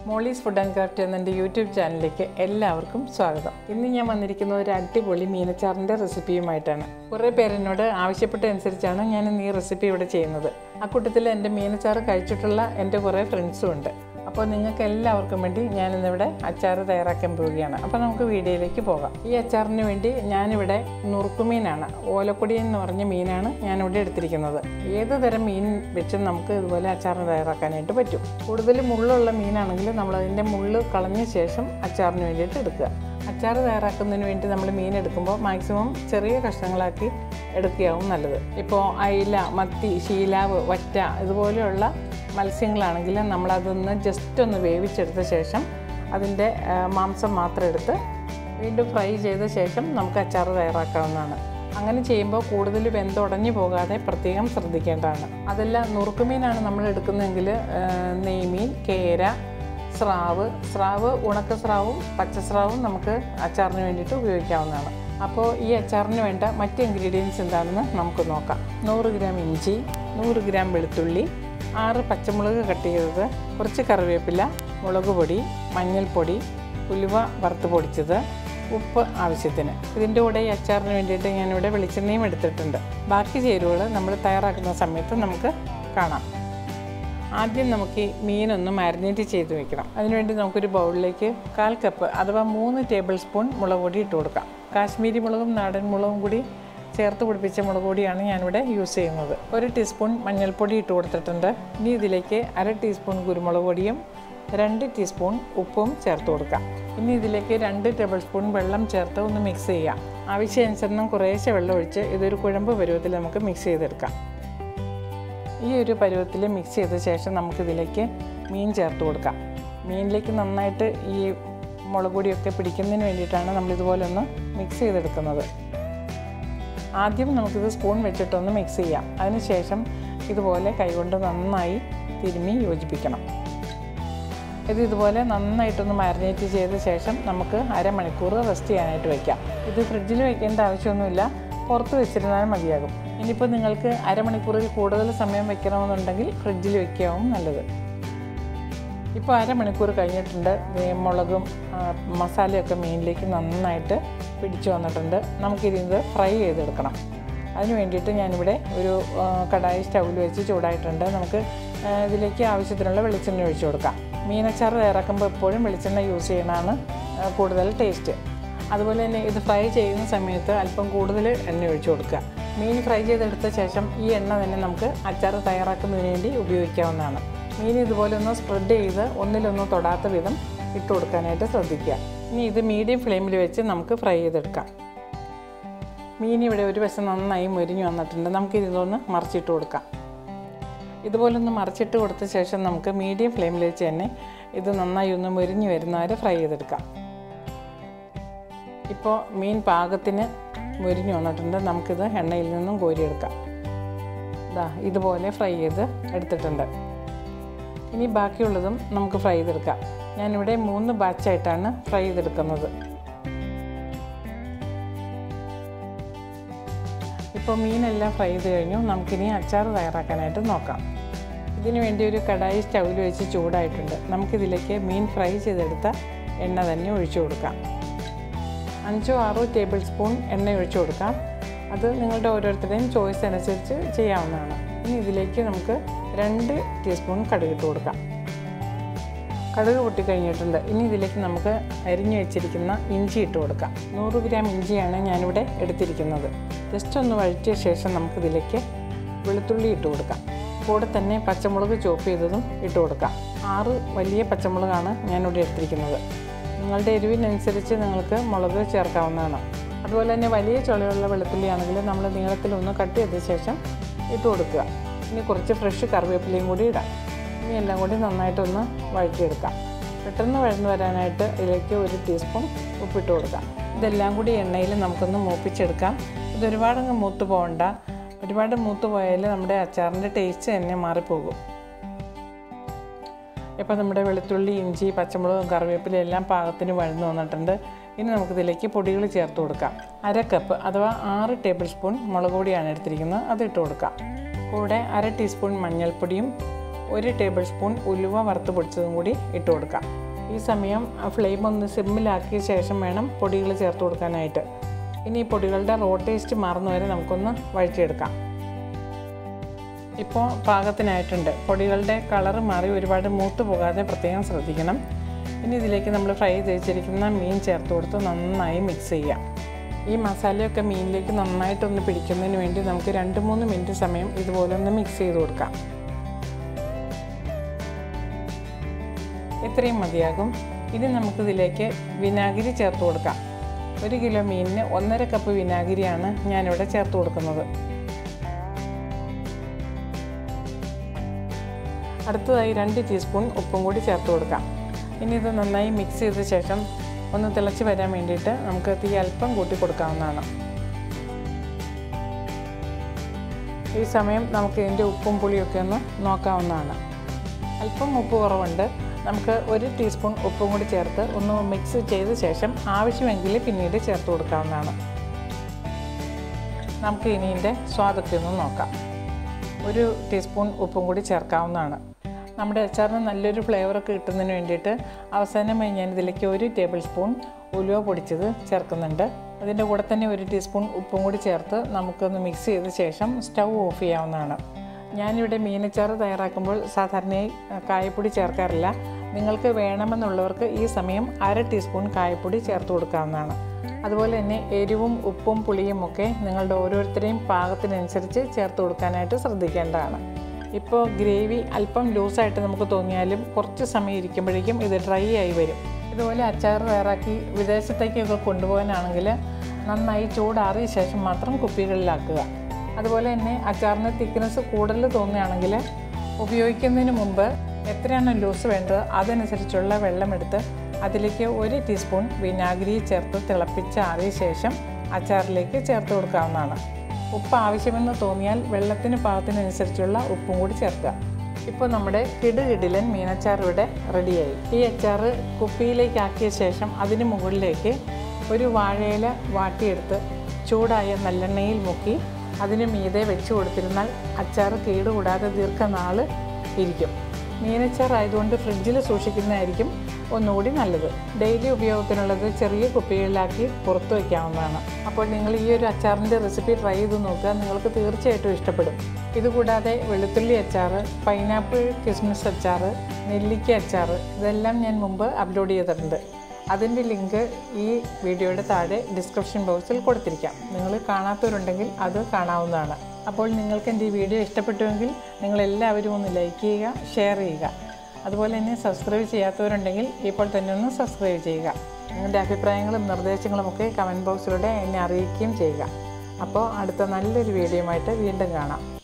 Molly's food and craft എന്ന എൻ്റെ YouTube ചാനലിലേക്ക് എല്ലാവർക്കും സ്വാഗതം ഇന്ന് ഞാൻ വന്നിരിക്കുന്ന ഒരു അടിപൊളി മീനച്ചാറിൻ്റെ റെസിപ്പിയുമായിട്ടാണ് കുറേ പേരെന്നോട് ആവശ്യപ്പെട്ടതനുസരിച്ചാണ് ഞാൻ ഇന്ന് ഈ റെസിപ്പി ഇവിടെ ചെയ്യുന്നത് ആ കൂട്ടത്തിൽ എൻ്റെ മീനച്ചാറ് കഴിച്ചിട്ടുള്ള എൻ്റെ കുറേ ഫ്രണ്ട്സും ഉണ്ട് അപ്പോൾ നിങ്ങൾക്ക് എല്ലാവർക്കും വേണ്ടി ഞാനിന്നിവിടെ അച്ചാർ തയ്യാറാക്കാൻ പോവുകയാണ് അപ്പോൾ നമുക്ക് വീഡിയോയിലേക്ക് പോകാം ഈ അച്ചാറിന് വേണ്ടി ഞാനിവിടെ നുറുക്കുമീനാണ് ഓലക്കൊടി എന്ന് പറഞ്ഞ മീനാണ് ഞാനിവിടെ എടുത്തിരിക്കുന്നത് ഏത് തരം മീൻ വെച്ചും നമുക്ക് ഇതുപോലെ അച്ചാർ തയ്യാറാക്കാനായിട്ട് പറ്റും കൂടുതൽ മുള്ളുള്ള മീനാണെങ്കിൽ നമ്മൾ അതിൻ്റെ മുള്ള് കളഞ്ഞ ശേഷം അച്ചാറിന് വേണ്ടിയിട്ട് എടുക്കുക അച്ചാർ തയ്യാറാക്കുന്നതിന് വേണ്ടി നമ്മൾ മീൻ എടുക്കുമ്പോൾ മാക്സിമം ചെറിയ കഷ്ണങ്ങളാക്കി എടുക്കുകയാവും നല്ലത് ഇപ്പോൾ അയില മത്തി ശീലാവ് വറ്റ ഇതുപോലെയുള്ള മത്സ്യങ്ങളാണെങ്കിൽ നമ്മളതൊന്ന് ജസ്റ്റ് ഒന്ന് വേവിച്ചെടുത്ത ശേഷം അതിൻ്റെ ആ, മാംസം മാത്രം എടുത്ത് വീണ്ടും ഫ്രൈ ചെയ്ത ശേഷം നമുക്ക് അച്ചാർ തയ്യാറാക്കാവുന്നതാണ് അങ്ങനെ ചെയ്യുമ്പോൾ കൂടുതൽ വെന്തുടഞ്ഞു പോകാതെ പ്രത്യേകം ശ്രദ്ധിക്കേണ്ടതാണ് അതല്ല നുറുക്കുമീനാണ് നമ്മൾ എടുക്കുന്നതെങ്കിൽ ആ, നെയ്മീൻ കേര സ്രാവ് സ്രാവ് ഉണക്ക സ്രാവും പച്ച സ്രാവും നമുക്ക് അച്ചാറിന് വേണ്ടിയിട്ട് ഉപയോഗിക്കാവുന്നതാണ് അപ്പോൾ ഈ അച്ചാറിന് വേണ്ട മറ്റ് ഇൻഗ്രീഡിയൻസ് എന്താണെന്ന് നമുക്ക് നോക്കാം നൂറ് ഗ്രാം ഇഞ്ചി നൂറ് ഗ്രാം വെളുത്തുള്ളി ആറ് പച്ചമുളക് കട്ട് ചെയ്തത് കുറച്ച് കറിവേപ്പില മുളക് പൊടി മഞ്ഞൾപ്പൊടി ഉലുവ വറുത്ത് പൊടിച്ചത് ഉപ്പ് ആവശ്യത്തിന് ഇതിൻ്റെ കൂടെ ഈ അച്ചാറിന് വേണ്ടിയിട്ട് ഞാനിവിടെ വെളിച്ചെണ്ണയും എടുത്തിട്ടുണ്ട് ബാക്കി ചേരുവകൾ നമ്മൾ തയ്യാറാക്കുന്ന സമയത്ത് നമുക്ക് കാണാം ആദ്യം നമുക്ക് ഈ മീനൊന്ന് മാരിനേറ്റ് ചെയ്ത് വെക്കണം അതിനുവേണ്ടി നമുക്കൊരു ബൗളിലേക്ക് കാൽ കപ്പ് അഥവാ മൂന്ന് ടേബിൾ സ്പൂൺ മുളക് പൊടി ഇട്ട് കൊടുക്കാം കാശ്മീരി മുളകും നാടൻ മുളകും കൂടി ചേർത്ത് പിടിപ്പിച്ച മുളക് പൊടിയാണ് ഞാനിവിടെ യൂസ് ചെയ്യുന്നത് ഒരു ടീസ്പൂൺ മഞ്ഞൾപ്പൊടി ഇട്ട് കൊടുത്തിട്ടുണ്ട് ഇനി ഇതിലേക്ക് അര ടീസ്പൂൺ കുരുമുളക് പൊടിയും രണ്ട് ടീസ്പൂൺ ഉപ്പും ചേർത്ത് കൊടുക്കാം ഇനി ഇതിലേക്ക് രണ്ട് ടേബിൾ സ്പൂൺ വെള്ളം ചേർത്ത് ഒന്ന് മിക്സ് ചെയ്യാം ആവശ്യാനുസരണം കുറേശ്ശെ വെള്ളം ഒഴിച്ച് ഇതൊരു കുഴമ്പ് പരുവത്തിൽ നമുക്ക് മിക്സ് ചെയ്തെടുക്കാം ഈ ഒരു പരുവത്തിൽ മിക്സ് ചെയ്ത ശേഷം നമുക്കിതിലേക്ക് മീൻ ചേർത്ത് കൊടുക്കാം മീനിലേക്ക് നന്നായിട്ട് ഈ മുളക് പൊടിയൊക്കെ പിടിക്കുന്നതിന് വേണ്ടിയിട്ടാണ് നമ്മളിതുപോലെ ഒന്ന് മിക്സ് ചെയ്തെടുക്കുന്നത് ആദ്യം നമുക്കിത് സ്പൂൺ വെച്ചിട്ടൊന്ന് മിക്സ് ചെയ്യാം അതിനുശേഷം ഇതുപോലെ കൈകൊണ്ട് നന്നായി തിരുമ്മി യോജിപ്പിക്കണം ഇത് ഇതുപോലെ നന്നായിട്ടൊന്ന് മാരിനേറ്റ് ചെയ്ത ശേഷം നമുക്ക് അരമണിക്കൂർ റെസ്റ്റ് ചെയ്യാനായിട്ട് വയ്ക്കാം ഇത് ഫ്രിഡ്ജിൽ വെക്കേണ്ട ആവശ്യമൊന്നുമില്ല പുറത്ത് വെച്ചിരുന്നാലും മതിയാകും ഇനിയിപ്പോൾ നിങ്ങൾക്ക് അരമണിക്കൂറിൽ കൂടുതൽ സമയം വെക്കണമെന്നുണ്ടെങ്കിൽ ഫ്രിഡ്ജിൽ വെക്കാവും നല്ലത് ഇപ്പോൾ അരമണിക്കൂർ കഴിഞ്ഞിട്ടുണ്ട് ദേ മുളകും ആ, മസാലയൊക്കെ മീനിലേക്ക് നന്നായിട്ട് പിടിച്ചു വന്നിട്ടുണ്ട് നമുക്കിത് ഫ്രൈ ചെയ്തെടുക്കണം അതിന് വേണ്ടിയിട്ട് ഞാനിവിടെ ഒരു ആ, കടായി സ്റ്റൗവിൽ വെച്ച് ചൂടായിട്ടുണ്ട് നമുക്ക് ആ, ഇതിലേക്ക് ആവശ്യത്തിനുള്ള വെളിച്ചെണ്ണ ഒഴിച്ചു കൊടുക്കാം മീനച്ചാറ് തയ്യാറാക്കുമ്പോൾ എപ്പോഴും വെളിച്ചെണ്ണ യൂസ് ചെയ്യണതാണ് ആ, കൂടുതൽ ടേസ്റ്റ് അതുപോലെ തന്നെ ഇത് ഫ്രൈ ചെയ്യുന്ന സമയത്ത് അല്പം കൂടുതൽ എണ്ണ ഒഴിച്ചു കൊടുക്കുക മീൻ ഫ്രൈ ചെയ്തെടുത്ത ശേഷം ഈ എണ്ണ തന്നെ നമുക്ക് അച്ചാർ തയ്യാറാക്കുന്നതിന് വേണ്ടി ഉപയോഗിക്കാവുന്നതാണ് മീൻ ഇതുപോലെ ഒന്ന് സ്പ്രെഡ് ചെയ്ത് ഒന്നിലൊന്നും തൊടാത്ത വിധം ഇട്ട് കൊടുക്കാനായിട്ട് ശ്രദ്ധിക്കുക ഇനി ഇത് മീഡിയം ഫ്ലെയിമിൽ വെച്ച് നമുക്ക് ഫ്രൈ ചെയ്തെടുക്കാം മീൻ ഇവിടെ ഒരു വശം നന്നായി മുരിഞ്ഞു വന്നിട്ടുണ്ട് നമുക്ക് ഇതൊന്ന് മറിച്ചിട്ട് കൊടുക്കാം ഇതുപോലൊന്ന് മറിച്ചിട്ട് കൊടുത്ത ശേഷം നമുക്ക് മീഡിയം ഫ്ലെയിമിൽ വെച്ച് തന്നെ ഇത് നന്നായി ഒന്ന് മുരിഞ്ഞു വരുന്നവരെ ഫ്രൈ ചെയ്തെടുക്കാം ഇപ്പോൾ മീൻ പാകത്തിന് മുരിഞ്ഞു വന്നിട്ടുണ്ട് നമുക്കിത് എണ്ണയിൽ നിന്നും കോരിയെടുക്കാം ഇതാ ഇതുപോലെ ഫ്രൈ ചെയ്ത് എടുത്തിട്ടുണ്ട് ഇനി ബാക്കിയുള്ളതും നമുക്ക് ഫ്രൈ ചെയ്തെടുക്കാം ഞാനിവിടെ മൂന്ന് ബാച്ചായിട്ടാണ് ഫ്രൈ ചെയ്തെടുക്കുന്നത് ഇപ്പോൾ മീനെല്ലാം ഫ്രൈ ചെയ്ത് കഴിഞ്ഞു നമുക്കിനി അച്ചാർ തയ്യാറാക്കാനായിട്ട് നോക്കാം ഇതിന് വേണ്ടി ഒരു കടായി സ്റ്റൗവിൽ വെച്ച് ചൂടായിട്ടുണ്ട് നമുക്കിതിലേക്ക് മീൻ ഫ്രൈ ചെയ്തെടുത്ത എണ്ണ തന്നെ ഒഴിച്ചു കൊടുക്കാം അഞ്ചോ ആറോ ടേബിൾ സ്പൂൺ എണ്ണ ഒഴിച്ചു കൊടുക്കാം അത് നിങ്ങളുടെ ഓരോരുത്തരുടെയും ചോയ്സ് അനുസരിച്ച് ചെയ്യാവുന്നതാണ് ഇനി ഇതിലേക്ക് നമുക്ക് രണ്ട് ടീസ്പൂൺ കടുക് ഇട്ട് കൊടുക്കാം കടുക് പൊട്ടിക്കഴിഞ്ഞിട്ടുണ്ട് ഇനി ഇതിലേക്ക് നമുക്ക് അരിഞ്ഞു വെച്ചിരിക്കുന്ന ഇഞ്ചി ഇട്ട് കൊടുക്കാം നൂറ് ഗ്രാം ഇഞ്ചിയാണ് ഞാനിവിടെ എടുത്തിരിക്കുന്നത് ജസ്റ്റ് ഒന്ന് വഴറ്റിയ ശേഷം നമുക്കിതിലേക്ക് വെളുത്തുള്ളി ഇട്ട് കൊടുക്കാം കൂടെ തന്നെ പച്ചമുളക് ചോപ്പ് ചെയ്തതും ഇട്ട് കൊടുക്കാം ആറ് വലിയ പച്ചമുളകാണ് ഞാനിവിടെ എടുത്തിരിക്കുന്നത് നിങ്ങളുടെ എരിവിനനുസരിച്ച് നിങ്ങൾക്ക് മുളക് ചേർക്കാവുന്നതാണ് അതുപോലെ തന്നെ വലിയ ചുളയുള്ള വെളുത്തുള്ളി ആണെങ്കിൽ നമ്മൾ നീളത്തിലൊന്ന് കട്ട് ചെയ്ത ശേഷം ഇട്ട് കൊടുക്കുക ഇനി കുറച്ച് ഫ്രഷ് കറിവേപ്പിലയും കൂടി ഇടാം ഇനി എല്ലാം കൂടി നന്നായിട്ടൊന്ന് വഴറ്റിയെടുക്കാം പെട്ടെന്ന് വഴന്നു വരാനായിട്ട് ഇതിലേക്ക് ഒരു ടീസ്പൂൺ ഉപ്പിട്ട് കൊടുക്കാം ഇതെല്ലാം കൂടി എണ്ണയിൽ നമുക്കൊന്ന് മൂപ്പിച്ചെടുക്കാം ഇത് ഒരുപാടങ്ങ് മൂത്ത് പോകണ്ട ഒരുപാട് മൂത്ത് പോയാൽ നമ്മുടെ അച്ചാറിൻ്റെ ടേസ്റ്റ് തന്നെ മാറിപ്പോകും ഇപ്പോൾ നമ്മുടെ വെളുത്തുള്ളി ഇഞ്ചി പച്ചമുളകും കറിവേപ്പിലയും എല്ലാം പാകത്തിന് വഴന്നു വന്നിട്ടുണ്ട് ഇനി നമുക്കിതിലേക്ക് പൊടികൾ ചേർത്ത് കൊടുക്കാം അര കപ്പ് അഥവാ ആറ് ടേബിൾ സ്പൂൺ മുളക് പൊടിയാണ് എടുത്തിരിക്കുന്നത് അത് ഇട്ട് കൊടുക്കാം കൂടെ അര ടീസ്പൂൺ മഞ്ഞൾപ്പൊടിയും ഒരു ടേബിൾ സ്പൂൺ ഉലുവ വറുത്ത് പൊടിച്ചതും കൂടി ഇട്ട് കൊടുക്കാം ഈ സമയം ഫ്ലെയിം ഒന്ന് സിമ്മിലാക്കിയ ശേഷം വേണം പൊടികൾ ചേർത്ത് കൊടുക്കാനായിട്ട് ഇനി ഈ പൊടികളുടെ റോ ടേസ്റ്റ് മാറുന്ന വരെ നമുക്കൊന്ന് വഴറ്റിയെടുക്കാം ഇപ്പോൾ പാകത്തിനായിട്ടുണ്ട് പൊടികളുടെ കളറ് മാറി ഒരുപാട് മൂത്ത് പോകാതെ പ്രത്യേകം ശ്രദ്ധിക്കണം ഇനി ഇതിലേക്ക് നമ്മൾ ഫ്രൈ ചെയ്തിരിക്കുന്ന മീൻ ചേർത്ത് കൊടുത്ത് നന്നായി മിക്സ് ചെയ്യാം ഈ മസാലയൊക്കെ മീനിലേക്ക് നന്നായിട്ടൊന്ന് പിടിക്കുന്നതിന് വേണ്ടി നമുക്ക് രണ്ട് മൂന്ന് മിനിറ്റ് സമയം ഇതുപോലെ ഒന്ന് മിക്സ് ചെയ്ത് കൊടുക്കാം ഇത്രയും മതിയാകും ഇനി നമുക്കിതിലേക്ക് വിനാഗിരി ചേർത്ത് കൊടുക്കാം ഒരു കിലോ മീനിന് ഒന്നര കപ്പ് വിനാഗിരിയാണ് ഞാനിവിടെ ചേർത്ത് കൊടുക്കുന്നത് അടുത്തതായി രണ്ട് ടീസ്പൂൺ ഉപ്പും കൂടി ചേർത്ത് കൊടുക്കാം ഇനി ഇത് നന്നായി മിക്സ് ചെയ്ത ശേഷം ഒന്ന് തിളച്ച് വരാൻ വേണ്ടിയിട്ട് നമുക്ക് തീ അല്പം കൂട്ടി കൊടുക്കാവുന്നതാണ് ഈ സമയം നമുക്ക് ഇതിൻ്റെ ഉപ്പും പുളിയൊക്കെ ഒന്ന് നോക്കാവുന്നതാണ് അല്പം ഉപ്പ് കുറവുണ്ട് നമുക്ക് ഒരു ടീസ്പൂൺ ഉപ്പും കൂടി ചേർത്ത് ഒന്ന് മിക്സ് ചെയ്ത ശേഷം ആവശ്യമെങ്കിൽ പിന്നീട് ചേർത്ത് കൊടുക്കാവുന്നതാണ് നമുക്ക് ഇനി ഇതിൻ്റെ സ്വാദൊക്കെ ഒന്ന് നോക്കാം ഒരു ടീസ്പൂൺ ഉപ്പും കൂടി ചേർക്കാവുന്നതാണ് നമ്മുടെ അച്ചാറിന് നല്ലൊരു ഫ്ലേവറൊക്കെ കിട്ടുന്നതിന് വേണ്ടിയിട്ട് അവസാനമായി ഞാൻ ഇതിലേക്ക് ഒരു ടേബിൾ സ്പൂൺ ഉലുവ പൊടിച്ചത് ചേർക്കുന്നുണ്ട് അതിൻ്റെ കൂടെ തന്നെ ഒരു ടീസ്പൂൺ ഉപ്പും കൂടി ചേർത്ത് നമുക്കൊന്ന് മിക്സ് ചെയ്ത ശേഷം സ്റ്റൗ ഓഫ് ചെയ്യാവുന്നതാണ് ഞാനിവിടെ മീനച്ചാറ് തയ്യാറാക്കുമ്പോൾ സാധാരണയായി കായപ്പൊടി ചേർക്കാറില്ല നിങ്ങൾക്ക് വേണമെന്നുള്ളവർക്ക് ഈ സമയം അര ടീസ്പൂൺ കായപ്പൊടി ചേർത്ത് കൊടുക്കാവുന്നതാണ് അതുപോലെ തന്നെ എരിവും ഉപ്പും പുളിയും ഒക്കെ നിങ്ങളുടെ ഓരോരുത്തരെയും പാകത്തിനനുസരിച്ച് ചേർത്ത് കൊടുക്കാനായിട്ട് ശ്രദ്ധിക്കേണ്ടതാണ് ഇപ്പോൾ ഗ്രേവി അല്പം ലൂസായിട്ട് നമുക്ക് തോന്നിയാലും കുറച്ച് സമയം ഇരിക്കുമ്പോഴേക്കും ഇത് ഡ്രൈ ആയി വരും ഇതുപോലെ അച്ചാർ തയ്യാറാക്കി വിദേശത്തേക്കൊക്കെ കൊണ്ടുപോകാനാണെങ്കിൽ നന്നായി ചൂടാറിയ ശേഷം മാത്രം കുപ്പികളിലാക്കുക അതുപോലെ തന്നെ അച്ചാറിന് തിക്നെസ് കൂടുതൽ തോന്നുകയാണെങ്കിൽ ഉപയോഗിക്കുന്നതിന് മുമ്പ് എത്രയാണോ ലൂസ് വേണ്ടത് അതനുസരിച്ചുള്ള വെള്ളമെടുത്ത് അതിലേക്ക് ഒരു ടീസ്പൂൺ വിനാഗിരി ചേർത്ത് തിളപ്പിച്ചാറിയ ശേഷം അച്ചാറിലേക്ക് ചേർത്ത് കൊടുക്കാവുന്നതാണ് ഉപ്പ് ആവശ്യമെന്ന് തോന്നിയാൽ വെള്ളത്തിന് പാകത്തിനനുസരിച്ചുള്ള ഉപ്പും കൂടി ചേർക്കുക ഇപ്പോൾ നമ്മുടെ കിടുകിടിലൻ മീനച്ചാർ ഇവിടെ റെഡിയായി ഈ അച്ചാർ കുപ്പിയിലേക്ക് ആക്കിയ ശേഷം അതിന് മുകളിലേക്ക് ഒരു വാഴയില വാട്ടിയെടുത്ത് ചൂടായ നല്ലെണ്ണയിൽ മുക്കി അതിന് മീതെ വെച്ച് കൊടുത്തിരുന്നാൽ അച്ചാർ കേടുകൂടാതെ ദീർഘനാൾ ഇരിക്കും മീനച്ചാർ ആയതുകൊണ്ട് ഫ്രിഡ്ജിൽ സൂക്ഷിക്കുന്നതായിരിക്കും ഒന്നുകൂടി നല്ലത് ഡെയിലി ഉപയോഗത്തിനുള്ളത് ചെറിയ കുപ്പികളിലാക്കി പുറത്ത് വയ്ക്കാവുന്നതാണ് അപ്പോൾ നിങ്ങൾ ഈ ഒരു അച്ചാറിൻ്റെ റെസിപ്പി ട്രൈ ചെയ്ത് നോക്കുക നിങ്ങൾക്ക് തീർച്ചയായിട്ടും ഇഷ്ടപ്പെടും ഇതുകൂടാതെ വെളുത്തുള്ളി അച്ചാർ പൈനാപ്പിൾ കിസ്മിസ് അച്ചാർ നെല്ലിക്ക അച്ചാർ ഇതെല്ലാം ഞാൻ മുമ്പ് അപ്ലോഡ് ചെയ്തിട്ടുണ്ട് അതിൻ്റെ ലിങ്ക് ഈ വീഡിയോയുടെ താഴെ ഡിസ്ക്രിപ്ഷൻ ബോക്സിൽ കൊടുത്തിരിക്കാം നിങ്ങൾ കാണാത്തവരുണ്ടെങ്കിൽ അത് കാണാവുന്നതാണ് അപ്പോൾ നിങ്ങൾക്ക് എൻ്റെ ഈ വീഡിയോ ഇഷ്ടപ്പെട്ടുവെങ്കിൽ നിങ്ങൾ എല്ലാവരും ഒന്ന് ലൈക്ക് ചെയ്യുക ഷെയർ ചെയ്യുക അതുപോലെ തന്നെ സബ്സ്ക്രൈബ് ചെയ്യാത്തവരുണ്ടെങ്കിൽ ഇപ്പോൾ തന്നെ ഒന്ന് സബ്സ്ക്രൈബ് ചെയ്യുക നിങ്ങളുടെ അഭിപ്രായങ്ങളും നിർദ്ദേശങ്ങളുമൊക്കെ കമൻറ്റ് ബോക്സിലൂടെ എന്നെ അറിയിക്കുകയും ചെയ്യുക അപ്പോൾ അടുത്ത നല്ലൊരു വീഡിയോയുമായിട്ട് വീണ്ടും കാണാം